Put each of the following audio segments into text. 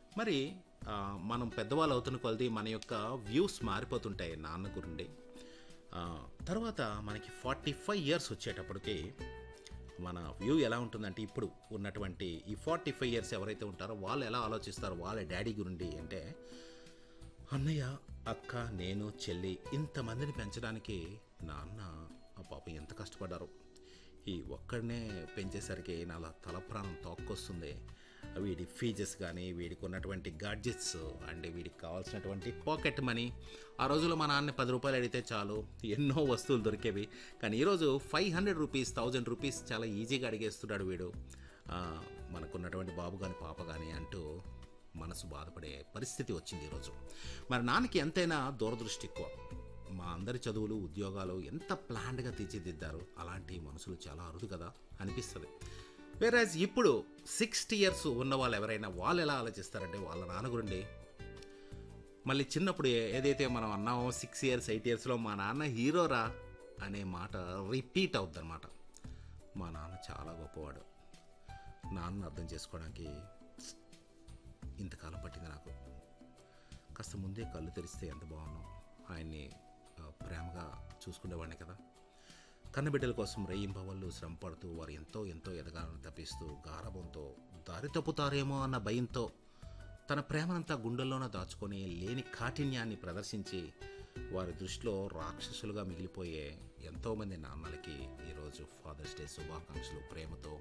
మరి ఆ, మనం పెద్దవాళ్ళు అవుతున్న కొలది మన యొక్క వ్యూస్ మారిపోతుంటాయి నాన్న గురుండి ఆ, తర్వాత మనకి ఫార్టీ ఫైవ్ ఇయర్స్ వచ్చేటప్పటికి మన వ్యూ ఎలా ఉంటుందంటే ఇప్పుడు ఉన్నటువంటి ఈ ఫార్టీ ఫైవ్ ఇయర్స్ ఎవరైతే ఉంటారో వాళ్ళు ఎలా ఆలోచిస్తారో వాళ్ళ డాడీ గురించి అంటే అన్నయ్య అక్క నేను చెల్లి ఇంతమందిని పెంచడానికి నాన్న ఆ పాప ఎంత కష్టపడ్డారు ఈ ఒక్కడనే పెంచేసరికి నా తల ప్రాణం తోక్కొస్తుంది వీడి ఫీజెస్ కానీ వీడికి ఉన్నటువంటి గాడ్జెట్స్ అండ్ వీడికి కావాల్సినటువంటి పాకెట్ మనీ ఆ రోజుల్లో మా నాన్న పది రూపాయలు అడిగితే చాలు ఎన్నో వస్తువులు దొరికేవి కానీ ఈరోజు five hundred rupees thousand rupees చాలా ఈజీగా అడిగేస్తున్నాడు వీడు ఆ, మనకున్నటువంటి బాబు కానీ పాప కానీ అంటూ మనసు బాధపడే పరిస్థితి వచ్చింది ఈరోజు మరి నాన్నకి ఎంతైనా దూరదృష్టి ఎక్కువ మా అందరి చదువులు ఉద్యోగాలు ఎంత ప్లాన్డ్గా తీర్చిదిద్దారు అలాంటి మనసులు చాలా అరుదు కదా అనిపిస్తుంది వేరాజ్ ఇప్పుడు సిక్స్టీ ఇయర్స్ ఉన్న వాళ్ళు ఎవరైనా వాళ్ళు ఎలా ఆలోచిస్తారంటే వాళ్ళ నాన్న గురించి మళ్ళీ చిన్నప్పుడు ఏ- ఏదైతే మనం అన్నామో సిక్స్ ఇయర్స్ ఎయిట్ ఇయర్స్లో మా నాన్న హీరోరా అనే మాట రిపీట్ అవుద్ది అనమాట మా నాన్న చాలా గొప్పవాడు నాన్న అర్థం చేసుకోవడానికి ఇంతకాలం పట్టింది నాకు కాస్త ముందే కళ్ళు తెరిస్తే ఎంత బాగున్నాం ఆయన్ని ఆ, ప్రేమగా చూసుకునేవాడిని కదా కన్నబిడ్డల కోసం రేయింపవళ్ళు శ్రమ పడుతూ వారు ఎంతో ఎంతో ఎదగాలని తప్పిస్తూ గారభంతో దారి తప్పుతారేమో అన్న భయంతో తన ప్రేమనంతా గుండెల్లోనే దాచుకొని లేని కాఠిన్యాన్ని ప్రదర్శించి వారి దృష్టిలో రాక్షసులుగా మిగిలిపోయే ఎంతోమంది నాన్నలకి ఈరోజు ఫాదర్స్ డే శుభాకాంక్షలు ప్రేమతో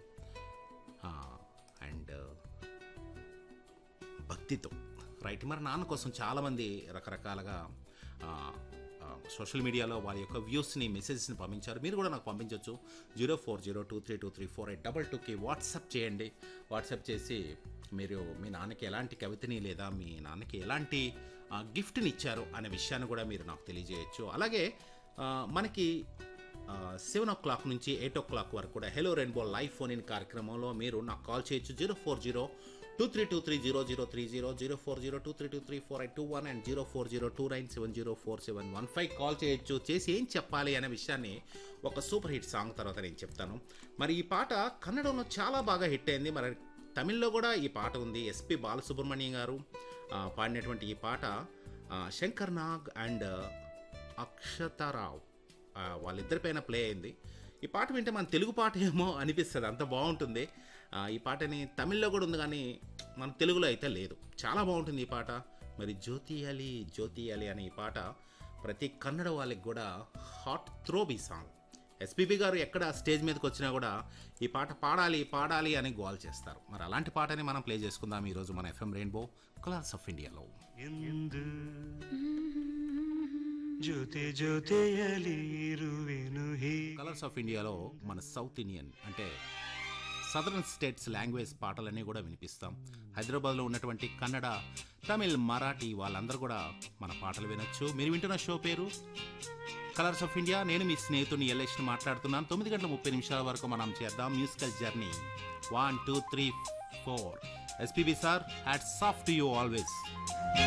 అండ్ భక్తితో రైట్ మరి నాన్న కోసం చాలామంది రకరకాలుగా ఆ, ఆ, సోషల్ మీడియాలో వారి యొక్క వ్యూస్ని మెసేజెస్ని పంపించారు మీరు కూడా నాకు పంపించవచ్చు zero four zero two three two three four eight double టూకి వాట్సాప్ చేయండి వాట్సాప్ చేసి మీరు మీ నాన్నకి ఎలాంటి కవితని లేదా మీ నాన్నకి ఎలాంటి ఆ, గిఫ్ట్ని ఇచ్చారు అనే విషయాన్ని కూడా మీరు నాకు తెలియజేయచ్చు అలాగే ఆ, మనకి సెవెన్ ఓ క్లాక్ నుంచి ఎయిట్ ఓ క్లాక్ వరకు కూడా hello rainbow live phone in కార్యక్రమంలో మీరు నాకు కాల్ చేయొచ్చు zero four zero two three two three zero zero three zero zero four zero two three two three four eight two one and zero four zero two nine seven zero four seven one five call చేయొచ్చు చేసి ఏం చెప్పాలి అనే విషయాన్ని ఒక super hit song తర్వాత నేను చెప్తాను మరి ఈ పాట కన్నడంలో చాలా బాగా హిట్ అయింది మరి తమిళ్లో కూడా ఈ పాట ఉంది ఎస్పి బాలసుబ్రహ్మణ్యం గారు ఆ, పాడినటువంటి ఈ పాట ఆ, శంకర్ నాగ్ అండ్ అక్షతారావు ఆ, వాళ్ళిద్దరిపైన ప్లే అయింది ఈ పాట వింటే మన తెలుగు పాట ఏమో అనిపిస్తుంది అంత బాగుంటుంది ఆ, ఈ పాటని తమిళ్లో కూడా ఉంది కానీ మన తెలుగులో అయితే లేదు చాలా బాగుంటుంది ఈ పాట మరి జ్యోతి అలి జ్యోతి అలి అనే ఈ పాట ప్రతి కన్నడ వాళ్ళకి కూడా హాట్ త్రోబీ సాంగ్ ఎస్పీబీ గారు ఎక్కడ స్టేజ్ మీదకి వచ్చినా కూడా ఈ పాట పాడాలి పాడాలి అని గోల్ చేస్తారు మరి అలాంటి పాటని మనం ప్లే చేసుకుందాం ఈరోజు మన ఎఫ్ఎం రెయిన్బో కలర్స్ ఆఫ్ ఇండియాలో ಎಂದು ಜೊತೆ ಜೊತೆಯಲಿ ಇರುವೆನು ಹೀ కలర్స్ ఆఫ్ ఇండియాలో మన సౌత్ ఇండియన్ అంటే సదరన్ స్టేట్స్ లాంగ్వేజ్ పాటలన్నీ కూడా వినిపిస్తాం హైదరాబాద్లో ఉన్నటువంటి కన్నడ తమిళ్ మరాఠీ వాళ్ళందరూ కూడా మన పాటలు వినొచ్చు మీరు వింటున్న షో పేరు కలర్స్ ఆఫ్ ఇండియా నేను మీ స్నేహితుడిని ఎల్ఎస్ని మాట్లాడుతున్నాను తొమ్మిది గంటల ముప్పై నిమిషాల వరకు మనం చేద్దాం musical journey one two three four SPB sir hats off to you always